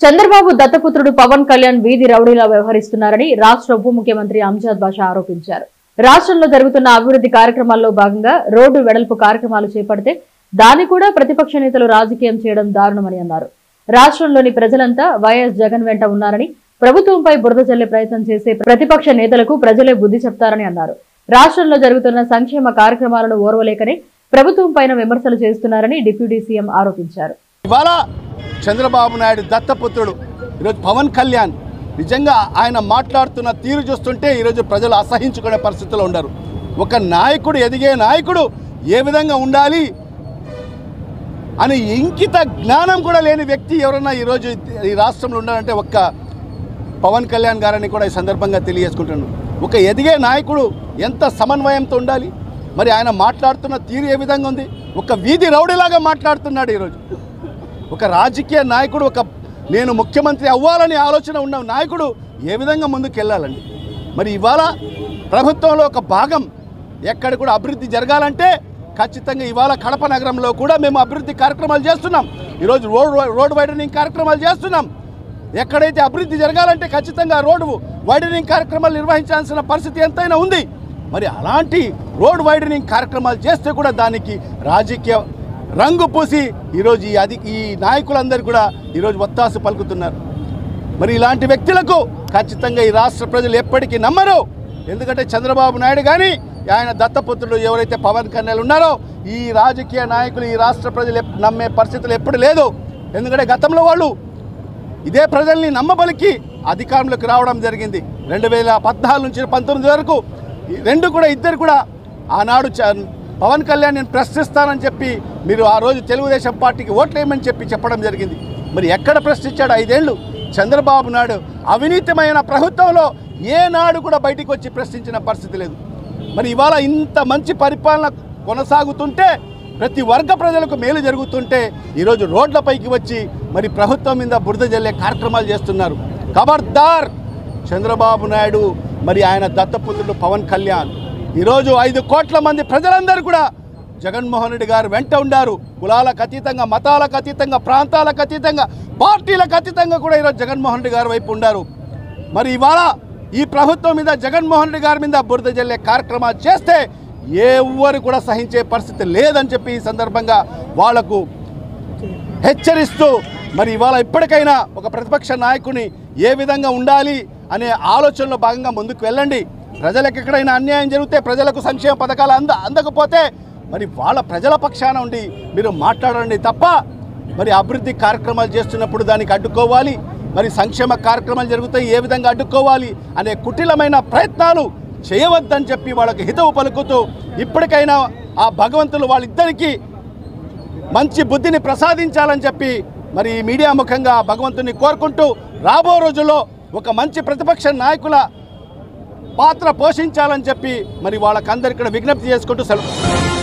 చంద్రబాబు దత్తపుత్రుడు పవన్ కళ్యాణ్ వీధి రౌడీలా వ్యవహరిస్తున్నారని రాష్ట్ర ఉప ముఖ్యమంత్రి అంజాద్ బాషా ఆరోపించారు రాష్ట్రంలో జరుగుతున్న అభివృద్ధి కార్యక్రమాల్లో భాగంగా రోడ్డు వెడల్పు కార్యక్రమాలు చేపడితే దాన్ని కూడా ప్రతిపక్ష నేతలు రాజకీయం చేయడం దారుణమని అన్నారు రాష్ట్రంలోని ప్రజలంతా వైఎస్ జగన్ వెంట ఉన్నారని ప్రభుత్వంపై బురద జల్లే ప్రయత్నం చేసే ప్రతిపక్ష నేతలకు ప్రజలే బుద్ధి చెప్తారని అన్నారు రాష్ట్రంలో జరుగుతున్న సంక్షేమ కార్యక్రమాలను ఓర్వలేకనే ప్రభుత్వం పైన విమర్శలు చేస్తున్నారని డిప్యూటీ సీఎం ఆరోపించారు ఇవాళ చంద్రబాబు నాయుడు దత్తపుత్రుడు ఈరోజు పవన్ కళ్యాణ్ నిజంగా ఆయన మాట్లాడుతున్న తీరు చూస్తుంటే ఈరోజు ప్రజలు అసహించుకునే పరిస్థితిలో ఉన్నారు ఒక నాయకుడు ఎదిగే నాయకుడు ఏ విధంగా ఉండాలి అని ఇంకిత జ్ఞానం కూడా లేని వ్యక్తి ఎవరన్నా ఈరోజు ఈ రాష్ట్రంలో ఉండాలంటే ఒక్క పవన్ కళ్యాణ్ గారని కూడా ఈ సందర్భంగా తెలియజేసుకుంటున్నాను ఒక ఎదిగే నాయకుడు ఎంత సమన్వయంతో ఉండాలి మరి ఆయన మాట్లాడుతున్న తీరు ఏ విధంగా ఉంది ఒక వీధి రౌడీలాగా మాట్లాడుతున్నాడు ఈరోజు ఒక రాజకీయ నాయకుడు ఒక నేను ముఖ్యమంత్రి అవ్వాలని ఆలోచన ఉన్న నాయకుడు ఏ విధంగా ముందుకు వెళ్ళాలండి మరి ఇవాళ ప్రభుత్వంలో ఒక భాగం ఎక్కడ కూడా అభివృద్ధి జరగాలంటే ఖచ్చితంగా ఇవాళ కడప నగరంలో కూడా మేము అభివృద్ధి కార్యక్రమాలు చేస్తున్నాం ఈరోజు రోడ్ రోడ్ వైడనింగ్ కార్యక్రమాలు చేస్తున్నాం ఎక్కడైతే అభివృద్ధి జరగాలంటే ఖచ్చితంగా రోడ్డు వైడనింగ్ కార్యక్రమాలు నిర్వహించాల్సిన పరిస్థితి ఎంతైనా ఉంది మరి అలాంటి రోడ్ వైడనింగ్ కార్యక్రమాలు చేస్తే కూడా దానికి రాజకీయ రంగు పూసి ఈరోజు ఈ అధి ఈ నాయకులందరూ కూడా ఈరోజు ఒత్తాసు పలుకుతున్నారు మరి ఇలాంటి వ్యక్తులకు ఖచ్చితంగా ఈ రాష్ట్ర ప్రజలు ఎప్పటికీ నమ్మరు ఎందుకంటే చంద్రబాబు నాయుడు కానీ ఆయన దత్తపుత్రుడు ఎవరైతే పవన్ కళ్యాణ్ ఉన్నారో ఈ రాజకీయ నాయకులు ఈ రాష్ట్ర ప్రజలు ఎప్- నమ్మే పరిస్థితులు ఎప్పుడు లేదు ఎందుకంటే గతంలో వాళ్ళు ఇదే ప్రజల్ని నమ్మబలికి అధికారంలోకి రావడం జరిగింది రెండు వేల పద్నాలుగు నుంచి పంతొమ్మిది వరకు ఈ రెండు కూడా ఇద్దరు కూడా ఆనాడు చ- పవన్ కళ్యాణ్ నేను ప్రశ్నిస్తానని చెప్పి మీరు ఆ రోజు తెలుగుదేశం పార్టీకి ఓట్లేయమని చెప్పి చెప్పడం జరిగింది మరి ఎక్కడ ప్రశ్నించాడు ఐదేళ్లు చంద్రబాబు నాయుడు అవినీతిమైన ప్రభుత్వంలో ఏనాడు కూడా బయటికి వచ్చి ప్రశ్నించిన పరిస్థితి లేదు మరి ఇవాళ ఇంత మంచి పరిపాలన కొనసాగుతుంటే ప్రతి వర్గ ప్రజలకు మేలు జరుగుతుంటే ఈరోజు రోడ్లపైకి వచ్చి మరి ప్రభుత్వం మీద బురద జల్లే కార్యక్రమాలు చేస్తున్నారు ఖబర్దార్ చంద్రబాబు నాయుడు మరి ఆయన దత్తపుత్రుడు పవన్ కళ్యాణ్ ఈరోజు ఐదు కోట్ల మంది ప్రజలందరూ కూడా జగన్మోహన్ రెడ్డి గారు వెంట ఉండారు కులాలకు అతీతంగా మతాలకు అతీతంగా ప్రాంతాలకు అతీతంగా పార్టీలకు అతీతంగా కూడా ఈరోజు జగన్మోహన్ రెడ్డి గారి వైపు ఉండారు మరి ఇవాళ ఈ ప్రభుత్వం మీద జగన్మోహన్ రెడ్డి గారి మీద బురద జల్లే కార్యక్రమాలు చేస్తే ఎవ్వరు కూడా సహించే పరిస్థితి లేదని చెప్పి ఈ సందర్భంగా వాళ్లకు హెచ్చరిస్తూ మరి ఇవాళ ఇప్పటికైనా ఒక ప్రతిపక్ష నాయకుని ఏ విధంగా ఉండాలి అనే ఆలోచనలో భాగంగా ముందుకు వెళ్ళండి ప్రజలకు ఎక్కడైనా అన్యాయం జరిగితే ప్రజలకు సంక్షేమ పథకాలు అంద అందకపోతే మరి వాళ్ళ ప్రజల పక్షాన ఉండి మీరు మాట్లాడండి తప్ప మరి అభివృద్ధి కార్యక్రమాలు చేస్తున్నప్పుడు దానికి అడ్డుకోవాలి మరి సంక్షేమ కార్యక్రమాలు జరుగుతాయి ఏ విధంగా అడ్డుకోవాలి అనే కుటిలమైన ప్రయత్నాలు చేయవద్దని చెప్పి వాళ్ళకి హితవు పలుకుతూ ఇప్పటికైనా ఆ భగవంతులు వాళ్ళిద్దరికీ మంచి బుద్ధిని ప్రసాదించాలని చెప్పి మరి ఈ మీడియా ముఖంగా భగవంతుని కోరుకుంటూ రాబో రోజుల్లో ఒక మంచి ప్రతిపక్ష నాయకుల పాత్ర పోషించాలని చెప్పి మరి వాళ్ళకందరికీ విజ్ఞప్తి చేసుకుంటూ సెలవు